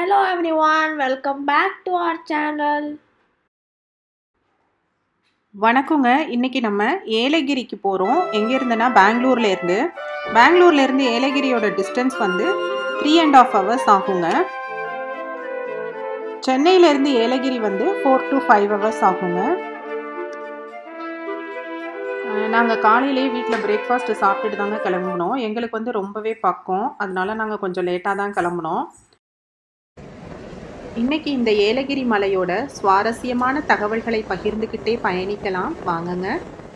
Hello everyone, welcome back to our channel. வணக்கங்க இன்னைக்கு நம்ம ஏலகிரிக்கு போகிறோம் எங்கே இருந்துன்னா பெங்களூர்ல இருந்து பெங்களூர்ல இருந்து ஏலகிரியோட டிஸ்டன்ஸ் வந்து த்ரீ அண்ட் ஆஃப் ஹவர்ஸ் ஆகுங்க சென்னையில இருந்து ஏலகிரி வந்து ஃபோர் டு ஃபைவ் ஹவர்ஸ் ஆகுங்க நாங்கள் காலையிலேயே வீட்டில் பிரேக்ஃபாஸ்ட் சாப்பிட்டுட்டு தாங்க கிளம்புனோம் எங்களுக்கு வந்து ரொம்பவே பக்கம் அதனால நாங்கள் கொஞ்சம் லேட்டாக தான் கிளம்புனோம் இன்னைக்கு இந்த ஏலகிரி மலையோட சுவாரஸ்யமான தகவல்களை பகிர்ந்துக்கிட்டே பயணிக்கலாம் வாங்குங்க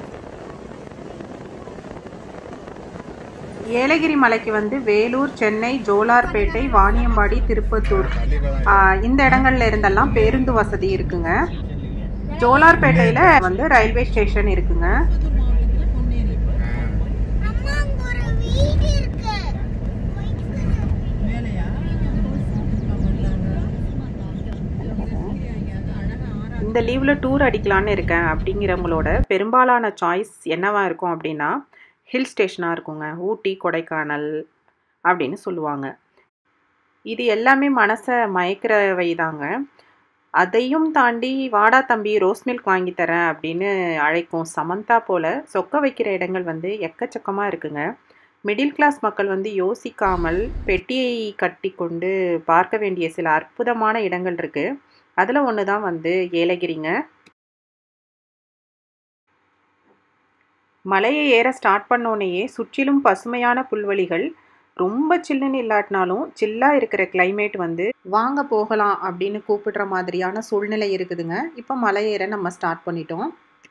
ஏலகிரி மலைக்கு வந்து வேலூர் சென்னை ஜோலார்பேட்டை வாணியம்பாடி திருப்பத்தூர் ஆஹ் இந்த இடங்கள்ல இருந்தெல்லாம் பேருந்து வசதி இருக்குங்க ஜோலார்பேட்டையில வந்து ரயில்வே ஸ்டேஷன் இருக்குங்க அம்மா அங்க ஒரு வீடு இருக்கு இந்த லீவில் டூர் அடிக்கலான்னு இருக்கேன் அப்படிங்கிறவங்களோட பெரும்பாலான சாய்ஸ் என்னவா இருக்கும் அப்படின்னா ஹில் ஸ்டேஷனாக இருக்குங்க ஊட்டி கொடைக்கானல் அப்படின்னு சொல்லுவாங்க இது எல்லாமே மனசை மயக்கிறவை தாங்க அதையும் தாண்டி வாடா தம்பி ரோஸ் மில்க் வாங்கி தரேன் அப்படின்னு அழைக்கும் சமந்தா போல சொக்க வைக்கிற இடங்கள் வந்து எக்கச்சக்கமாக இருக்குங்க மிடில் கிளாஸ் மக்கள் வந்து யோசிக்காமல் பெட்டியை கட்டி கொண்டு பார்க்க வேண்டிய சில அற்புதமான இடங்கள் இருக்குது அதில் ஒன்று தான் வந்து ஏலகிரிங்க மலையை ஏற ஸ்டார்ட் பண்ணோனையே சுற்றிலும் பசுமையான புல்வெளிகள் ரொம்ப சில்லுன்னு இல்லாட்டினாலும் சில்லாக இருக்கிற கிளைமேட் வந்து வாங்க போகலாம் அப்படின்னு கூப்பிடுற மாதிரியான சூழ்நிலை இருக்குதுங்க இப்போ மலை ஏற நம்ம ஸ்டார்ட் பண்ணிட்டோம்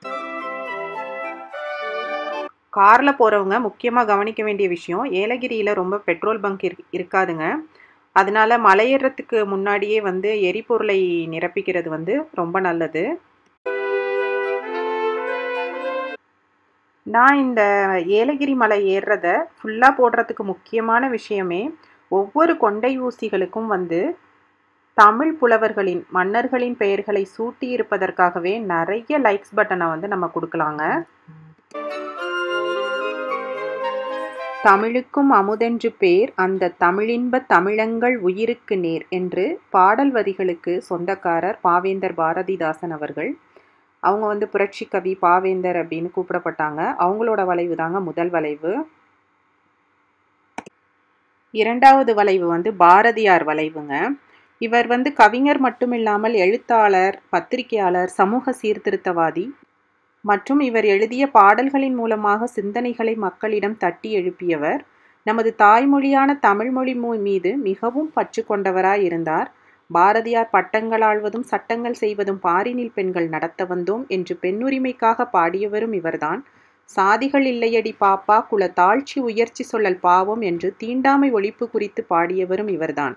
காரில் போகிறவங்க முக்கியமாக கவனிக்க வேண்டிய விஷயம் ஏலகிரியில் ரொம்ப பெட்ரோல் பங்க் இரு இருக்காதுங்க அதனால மலையேறத்துக்கு முன்னாடியே வந்து எரிபொருளை நிரப்பிக்கிறது வந்து ரொம்ப நல்லது நான் இந்த ஏலகிரி மலை ஏறுறத ஃபுல்லாக போடுறதுக்கு முக்கியமான விஷயமே ஒவ்வொரு கொண்டை ஊசிகளுக்கும் வந்து தமிழ் புலவர்களின் மன்னர்களின் பெயர்களை சூட்டி இருப்பதற்காகவே நிறைய லைக்ஸ் பட்டனை வந்து நம்ம கொடுக்கலாங்க தமிழுக்கும் அமுதென்று பேர் அந்த தமிழின்ப தமிழங்கள் உயிருக்கு நேர் என்று பாடல் வரிகளுக்கு சொந்தக்காரர் பாவேந்தர் பாரதிதாசன் அவர்கள் அவங்க வந்து புரட்சி கவி பாவேந்தர் அப்படின்னு கூப்பிடப்பட்டாங்க அவங்களோட வளைவு தாங்க முதல் வளைவு இரண்டாவது வளைவு வந்து பாரதியார் வளைவுங்க இவர் வந்து கவிஞர் மட்டுமில்லாமல் எழுத்தாளர் பத்திரிகையாளர் சமூக சீர்திருத்தவாதி மற்றும் இவர் எழுதிய பாடல்களின் மூலமாக சிந்தனைகளை மக்களிடம் தட்டி எழுப்பியவர் நமது தாய்மொழியான தமிழ்மொழி மீது மிகவும் பற்று கொண்டவராய் இருந்தார் பாரதியார் பட்டங்கள் ஆழ்வதும் சட்டங்கள் செய்வதும் பாரினில் பெண்கள் நடத்த வந்தோம் என்று பெண்ணுரிமைக்காக பாடியவரும் இவர்தான் சாதிகள் இல்லையடி பாப்பா குல தாழ்ச்சி உயர்ச்சி சொல்லல் பாவம் என்று தீண்டாமை ஒழிப்பு குறித்து பாடியவரும் இவர்தான்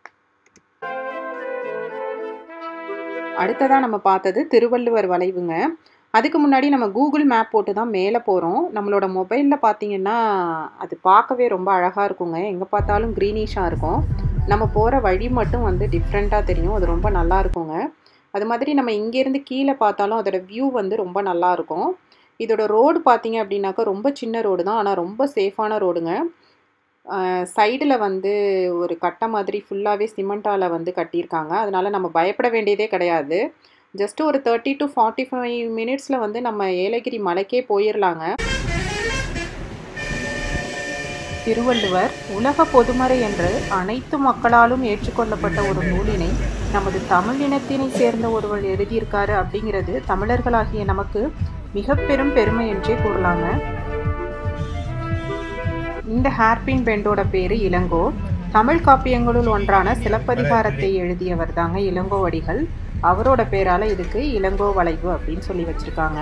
அடுத்ததா நம்ம பார்த்தது திருவள்ளுவர் வளைவுங்க அதுக்கு முன்னாடி நம்ம கூகுள் மேப் போட்டு தான் மேலே போகிறோம் நம்மளோட மொபைலில் பார்த்தீங்கன்னா அது பார்க்கவே ரொம்ப அழகாக இருக்குங்க எங்கே பார்த்தாலும் க்ரீனிஷாக இருக்கும் நம்ம போகிற வழி மட்டும் வந்து டிஃப்ரெண்ட்டாக தெரியும் அது ரொம்ப நல்லா இருக்குங்க அது மாதிரி நம்ம இங்கேருந்து கீழே பார்த்தாலும் அதோட வியூ வந்து ரொம்ப நல்லா இருக்கும் இதோட ரோடு பார்த்தீங்க அப்படின்னாக்கா ரொம்ப சின்ன ரோடு தான் ஆனால் ரொம்ப சேஃபான ரோடுங்க சைடில் வந்து ஒரு கட்டை மாதிரி ஃபுல்லாகவே சிமெண்ட்டால் வந்து கட்டியிருக்காங்க அதனால் நம்ம பயப்பட வேண்டியதே கிடையாது ஜஸ்ட் ஒரு தேர்ட்டி டு ஃபார்ட்டி ஃபைவ் மினிட்ஸில் வந்து நம்ம ஏலகிரி மலைக்கே போயிடலாங்க திருவள்ளுவர் உலக பொதுமறை என்று அனைத்து மக்களாலும் ஏற்றுக்கொள்ளப்பட்ட ஒரு நூலினை நமது தமிழ் இனத்தினை சேர்ந்த ஒருவர் எழுதியிருக்காரு அப்படிங்கிறது தமிழர்களாகிய நமக்கு மிக பெரும் பெருமை என்றே கூறலாங்க இந்த ஹேர்பின் பெண்டோட பேரு இளங்கோ தமிழ் காப்பியங்களுள் ஒன்றான சிலப்பதிகாரத்தை எழுதியவர் தாங்க இளங்கோவடிகள் அவரோட பேரால இதுக்கு இளங்கோ வளைவு அப்படின்னு சொல்லி வச்சிருக்காங்க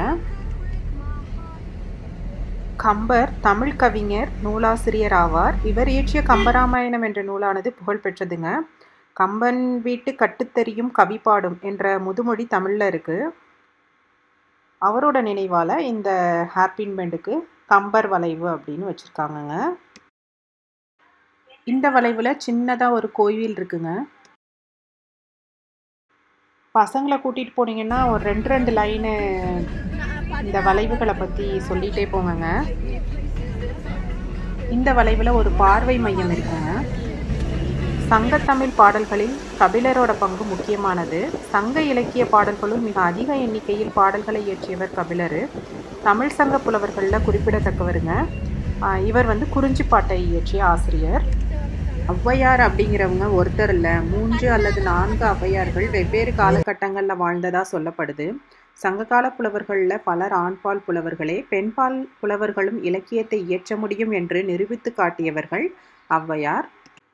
கம்பர் தமிழ் கவிஞர் நூலாசிரியர் ஆவார் இவர் இயற்றிய கம்பராமாயணம் என்ற நூலானது புகழ் பெற்றதுங்க கம்பன் வீட்டு கட்டுத்தெறியும் கவி பாடும் என்ற முதுமொழி தமிழில் இருக்கு அவரோட நினைவால இந்த ஹேர்பின் பெண்டுக்கு கம்பர் வளைவு அப்படின்னு வச்சிருக்காங்கங்க இந்த வளைவுல சின்னதா ஒரு கோவில் இருக்குங்க பசங்களை கூட்டிட்டு போனீங்கன்னா ஒரு ரெண்டு ரெண்டு லைனு இந்த வளைவுகளை பற்றி சொல்லிகிட்டே போங்கங்க இந்த வளைவில் ஒரு பார்வை மையம் இருக்குங்க சங்கத்தமிழ் பாடல்களில் கபிலரோட பங்கு முக்கியமானது சங்க இலக்கிய பாடல்களும் மிக அதிக எண்ணிக்கையில் பாடல்களை இயற்றியவர் கபிலர் தமிழ் சங்க புலவர்களில் குறிப்பிடத்தக்கவருங்க ஆஹ் இவர் வந்து குறிஞ்சிப்பாட்டை இயற்றிய ஆசிரியர் ஔவையார் அப்படிங்கிறவங்க ஒருத்தர் இல்லை மூன்று அல்லது நான்கு ஔவையார்கள் வெவ்வேறு காலகட்டங்களில் வாழ்ந்ததா சொல்லப்படுது சங்ககால புலவர்களில் பலர் ஆண்பால் புலவர்களே பெண்பால் புலவர்களும் இலக்கியத்தை இயற்ற முடியும் என்று நிரூபித்து காட்டியவர்கள் ஔவையார்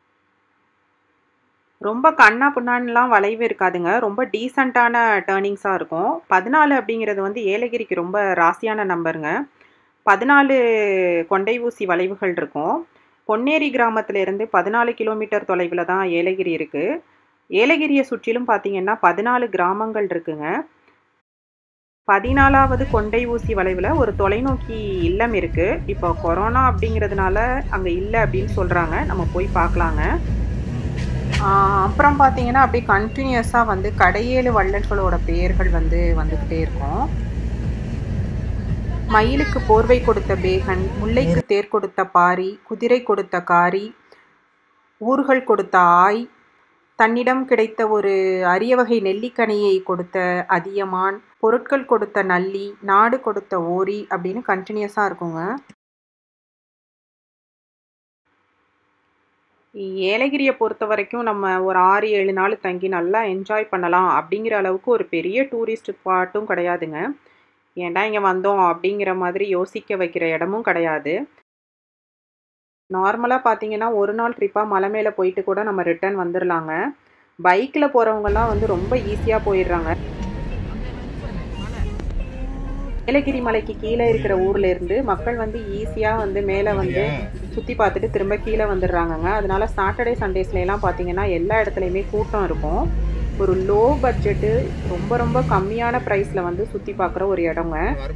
ரொம்ப கண்ணா புண்ணான்லாம் வளைவு இருக்காதுங்க ரொம்ப டீசெண்டான டேர்னிங்ஸாக இருக்கும் பதினாலு அப்படிங்கிறது வந்து ஏலகிரிக்கு ரொம்ப ராசியான நம்பருங்க பதினாலு கொண்டை ஊசி வளைவுகள் இருக்கும் பொன்னேரி கிராமத்துல இருந்து பதினாலு கிலோமீட்டர் தொலைவில் தான் ஏலகிரி இருக்குது ஏலகிரியை சுற்றிலும் பார்த்தீங்கன்னா பதினாலு கிராமங்கள் இருக்குங்க பதினாலாவது கொண்டை ஊசி வளைவில் ஒரு தொலைநோக்கி இல்லம் இருக்குது இப்போ கொரோனா அப்படிங்கிறதுனால அங்கே இல்லை அப்படின்னு சொல்கிறாங்க நம்ம போய் பார்க்கலாங்க ஆஹ் அப்புறம் பார்த்தீங்கன்னா அப்படியே கண்டினியூஸாக வந்து கடையேழு வள்ளல்களோட பெயர்கள் வந்து வந்துக்கிட்டே இருக்கும் மயிலுக்கு போர்வை கொடுத்த பேகன் முல்லைக்கு தேர் கொடுத்த பாரி குதிரை கொடுத்த காரி ஊர்கள் கொடுத்த ஆய் தன்னிடம் கிடைத்த ஒரு அரிய வகை நெல்லிக்கனியை கொடுத்த அதியமான் பொருட்கள் கொடுத்த நல்லி நாடு கொடுத்த ஓரி அப்படின்னு கண்டினியூஸாக இருக்குங்க ஏலகிரியை பொறுத்த வரைக்கும் நம்ம ஒரு ஆறு ஏழு நாள் தங்கி நல்லா என்ஜாய் பண்ணலாம் அப்படிங்கிற அளவுக்கு ஒரு பெரிய டூரிஸ்ட் ஸ்பாட்டும் கிடையாதுங்க ஏன்டா இங்கே வந்தோம் அப்படிங்கிற மாதிரி யோசிக்க வைக்கிற இடமும் கிடையாது நார்மலாக பார்த்தீங்கன்னா ஒரு நாள் ட்ரிப்பாக மலை மேலே போயிட்டு கூட நம்ம ரிட்டர்ன் வந்துடலாங்க பைக்கில் போகிறவங்கலாம் வந்து ரொம்ப ஈஸியாக போயிடுறாங்க ஏலகிரி மலைக்கு கீழே இருக்கிற ஊர்ல இருந்து மக்கள் வந்து ஈஸியாக வந்து மேலே வந்து சுற்றி பார்த்துட்டு திரும்ப கீழே வந்துடுறாங்கங்க அதனால சாட்டர்டே சண்டேஸ்ல எல்லாம் பார்த்தீங்கன்னா எல்லா இடத்துலையுமே கூட்டம் இருக்கும் ஒரு லோ பட்ஜெட்டு ரொம்ப ரொம்ப கம்மியான ப்ரைஸில் வந்து சுற்றி பார்க்குற ஒரு இடங்க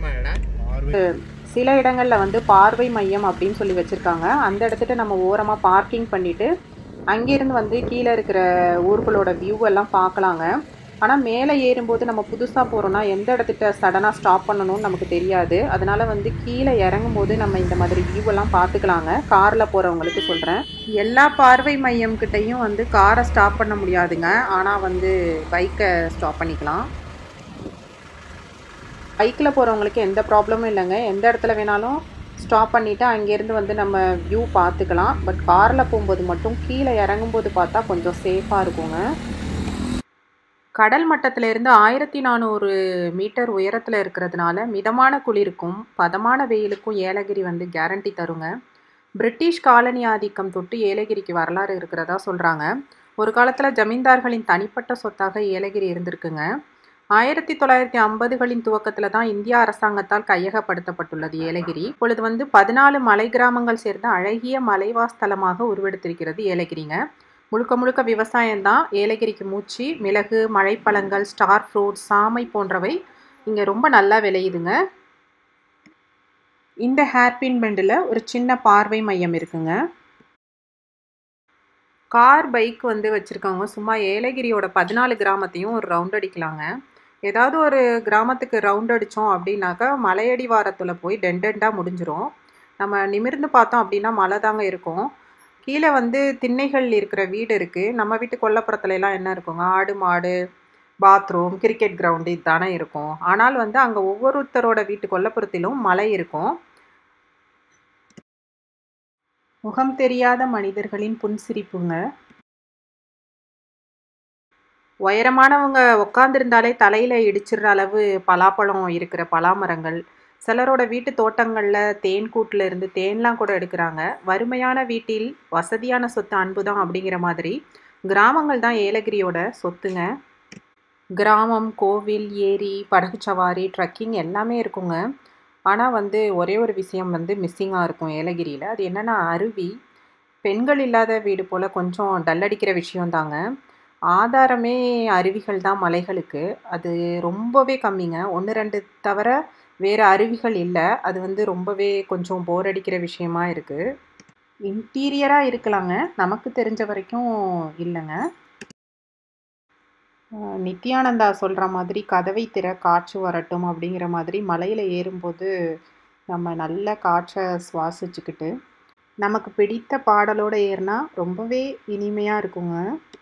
சில இடங்களில் வந்து பார்வை மையம் அப்படின்னு சொல்லி வச்சுருக்காங்க அந்த இடத்துட்ட நம்ம ஓரமாக பார்க்கிங் பண்ணிவிட்டு அங்கேருந்து வந்து கீழே இருக்கிற ஊர்களோட வியூ எல்லாம் பார்க்கலாங்க ஆனால் மேலே ஏறும்போது நம்ம புதுசாக போகிறோன்னா எந்த இடத்துட்ட சடனாக ஸ்டாப் பண்ணணும்னு நமக்கு தெரியாது அதனால் வந்து கீழே இறங்கும்போது நம்ம இந்த மாதிரி வியூ எல்லாம் பார்த்துக்கலாங்க காரில் போகிறவங்களுக்கு சொல்கிறேன் எல்லா பார்வை மையம் கிட்டேயும் வந்து காரை ஸ்டாப் பண்ண முடியாதுங்க ஆனால் வந்து பைக்கை ஸ்டாப் பண்ணிக்கலாம் பைக்கில் போகிறவங்களுக்கு எந்த ப்ராப்ளமும் இல்லைங்க எந்த இடத்துல வேணாலும் ஸ்டாப் பண்ணிவிட்டு அங்கேருந்து வந்து நம்ம வியூ பார்த்துக்கலாம் பட் காரில் போகும்போது மட்டும் கீழே இறங்கும்போது பார்த்தா கொஞ்சம் சேஃபாக இருக்குங்க கடல் மட்டத்திலிருந்து ஆயிரத்தி நானூறு மீட்டர் உயரத்தில் இருக்கிறதுனால மிதமான குளிருக்கும் பதமான வெயிலுக்கும் ஏலகிரி வந்து கேரண்டி தருங்க பிரிட்டிஷ் காலனி ஆதிக்கம் தொட்டு ஏலகிரிக்கு வரலாறு இருக்கிறதா சொல்கிறாங்க ஒரு காலத்தில் ஜமீன்தார்களின் தனிப்பட்ட சொத்தாக ஏலகிரி இருந்திருக்குங்க ஆயிரத்தி தொள்ளாயிரத்தி ஐம்பதுகளின் துவக்கத்தில் தான் இந்திய அரசாங்கத்தால் கையகப்படுத்தப்பட்டுள்ளது ஏலகிரி இப்பொழுது வந்து பதினாலு மலை கிராமங்கள் சேர்ந்த அழகிய மலைவாஸ்தலமாக உருவெடுத்திருக்கிறது ஏலகிரிங்க முழுக்க முழுக்க விவசாயம்தான் ஏலகிரிக்கு மூச்சு மிளகு மழைப்பழங்கள் ஸ்டார் ஃப்ரூட் சாமை போன்றவை இங்கே ரொம்ப நல்லா விளையுதுங்க இந்த ஹேர்பின் பெண்டில் ஒரு சின்ன பார்வை மையம் இருக்குங்க கார் பைக் வந்து வச்சுருக்கவங்க சும்மா ஏலகிரியோட பதினாலு கிராமத்தையும் ஒரு ரவுண்ட் அடிக்கலாங்க ஏதாவது ஒரு கிராமத்துக்கு ரவுண்ட் அடித்தோம் அப்படின்னாக்கா மலையடி வாரத்தில் போய் டெண்டெண்டாக முடிஞ்சிரும் நம்ம நிமிர்ந்து பார்த்தோம் அப்படின்னா மலை தாங்க இருக்கும் கீழே வந்து திண்ணைகள் இருக்கிற வீடு இருக்குது நம்ம வீட்டு கொல்லப்புறத்துல எல்லாம் என்ன இருக்குங்க ஆடு மாடு பாத்ரூம் கிரிக்கெட் கிரவுண்டு இதுதானே இருக்கும் ஆனால் வந்து அங்கே ஒவ்வொருத்தரோட வீட்டு கொல்லப்புறத்திலும் மலை இருக்கும் முகம் தெரியாத மனிதர்களின் புன்சிரிப்புங்க உயரமானவங்க உட்காந்துருந்தாலே தலையில் இடிச்சிடுற அளவு பலாப்பழம் இருக்கிற பலாமரங்கள் சிலரோட வீட்டு தோட்டங்களில் தேன் கூட்டில் இருந்து தேன்லாம் கூட எடுக்கிறாங்க வறுமையான வீட்டில் வசதியான சொத்து அன்பு தான் அப்படிங்கிற மாதிரி கிராமங்கள் தான் ஏலகிரியோட சொத்துங்க கிராமம் கோவில் ஏரி படகு சவாரி ட்ரக்கிங் எல்லாமே இருக்குங்க ஆனால் வந்து ஒரே ஒரு விஷயம் வந்து மிஸ்ஸிங்காக இருக்கும் ஏலகிரியில் அது என்னென்னா அருவி பெண்கள் இல்லாத வீடு போல் கொஞ்சம் டல்லடிக்கிற விஷயந்தாங்க ஆதாரமே அருவிகள் தான் மலைகளுக்கு அது ரொம்பவே கம்மிங்க ஒன்று ரெண்டு தவிர வேறு அருவிகள் இல்லை அது வந்து ரொம்பவே கொஞ்சம் போர் அடிக்கிற விஷயமா இருக்குது இன்டீரியராக இருக்கலாங்க நமக்கு தெரிஞ்ச வரைக்கும் இல்லைங்க அஹ் நித்யானந்தா சொல்கிற மாதிரி கதவை திற காற்று வரட்டும் அப்படிங்கிற மாதிரி மலையில் ஏறும்போது நம்ம நல்ல காற்றை சுவாசிச்சுக்கிட்டு நமக்கு பிடித்த பாடலோடு ஏறினா ரொம்பவே இனிமையாக இருக்குங்க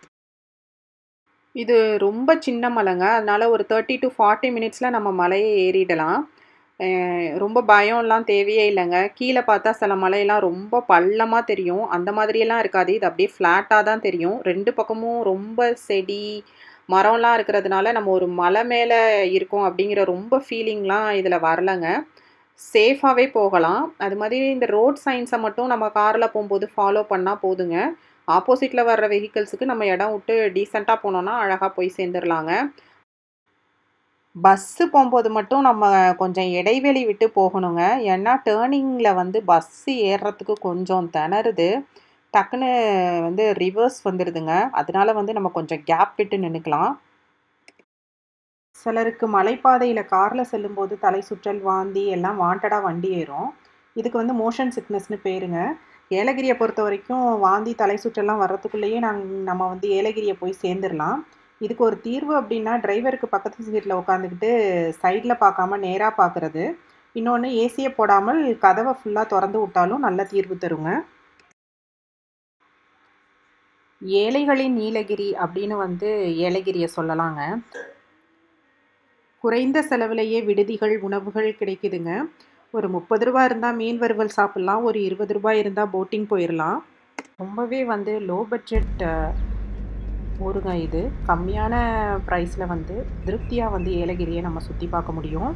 இது ரொம்ப சின்ன மலைங்க அதனால் ஒரு தேர்ட்டி டு ஃபார்ட்டி மினிட்ஸில் நம்ம மலையை ஏறிடலாம் அஹ் ரொம்ப பயம்லாம் தேவையே இல்லைங்க கீழே பார்த்தா சில மலையெல்லாம் ரொம்ப பள்ளமாக தெரியும் அந்த மாதிரியெல்லாம் இருக்காது இது அப்படியே ஃப்ளாட்டாக தான் தெரியும் ரெண்டு பக்கமும் ரொம்ப செடி மரம்லாம் இருக்கிறதுனால நம்ம ஒரு மலை மேலே இருக்கோம் அப்படிங்கிற ரொம்ப ஃபீலிங்லாம் இதில் வரலைங்க சேஃபாகவே போகலாம் அது மாதிரி இந்த ரோட் சைன்ஸை மட்டும் நம்ம காரில் போகும்போது ஃபாலோ பண்ணால் போதுங்க ஆப்போசிட்டில் வர்ற வெஹிக்கிள்ஸுக்கு நம்ம இடம் விட்டு டீசெண்டாக போனோம்னா அழகாக போய் சேர்ந்துடலாங்க பஸ்ஸு போகும்போது மட்டும் நம்ம கொஞ்சம் இடைவெளி விட்டு போகணுங்க ஏன்னா டேர்னிங்கில் வந்து பஸ்ஸு ஏறுறதுக்கு கொஞ்சம் திணறுது டக்குன்னு வந்து ரிவர்ஸ் வந்துடுதுங்க அதனால வந்து நம்ம கொஞ்சம் கேப் விட்டு நின்றுக்கலாம் சிலருக்கு மலைப்பாதையில் காரில் செல்லும்போது தலை சுற்றல் வாந்தி எல்லாம் வாண்டடாக வண்டி ஏறும் இதுக்கு வந்து மோஷன் சிக்னஸ்னு பேருங்க ஏலகிரியை பொறுத்த வரைக்கும் வாந்தி தலை சுற்றெல்லாம் வர்றதுக்குள்ளேயே நாங்கள் நம்ம வந்து ஏலகிரியை போய் சேர்ந்துடலாம் இதுக்கு ஒரு தீர்வு அப்படின்னா டிரைவருக்கு பக்கத்து சீட்டில் உட்காந்துக்கிட்டு சைடில் பார்க்காம நேராக பார்க்குறது இன்னொன்று ஏசியை போடாமல் கதவை ஃபுல்லாக திறந்து விட்டாலும் நல்ல தீர்வு தருங்க ஏழைகளின் நீலகிரி அப்படின்னு வந்து ஏலகிரியை சொல்லலாங்க குறைந்த செலவிலேயே விடுதிகள் உணவுகள் கிடைக்குதுங்க ஒரு முப்பது ரூபா இருந்தால் மீன் வறுவல் சாப்பிட்லாம் ஒரு இருபது ரூபாய் இருந்தால் போட்டிங் போயிடலாம் ரொம்பவே வந்து லோ பட்ஜெட் ஊருங்க இது கம்மியான ப்ரைஸில் வந்து திருப்தியாக வந்து ஏலகிரியை நம்ம சுற்றி பார்க்க முடியும்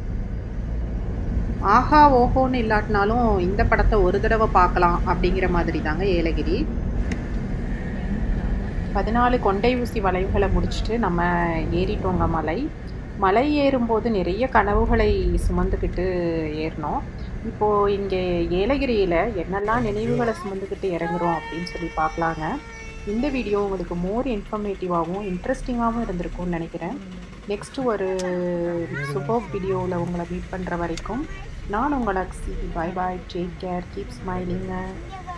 ஆஹா ஓஹோன்னு இல்லாட்டினாலும் இந்த படத்தை ஒரு தடவை பார்க்கலாம் அப்படிங்கிற மாதிரி தாங்க ஏலகிரி பதினாலு கொண்டை ஊசி வளைவுகளை முடிச்சுட்டு நம்ம ஏறிட்டோங்க மலை மலை ஏறும்போது நிறைய கனவுகளை சுமந்துக்கிட்டு ஏறினோம் இப்போது இங்கே ஏலகிரியில் என்னெல்லாம் நினைவுகளை சுமந்துக்கிட்டு இறங்குறோம் அப்படின்னு சொல்லி பார்க்கலாங்க இந்த வீடியோ உங்களுக்கு மோர் இன்ஃபர்மேட்டிவாகவும் இன்ட்ரெஸ்டிங்காகவும் இருந்திருக்கும்னு நினைக்கிறேன் நெக்ஸ்ட்டு ஒரு சூப்பர் வீடியோவில் உங்களை மீட் பண்ணுற வரைக்கும் நான் உங்களை bye bye take care keep ஸ்மைலிங்க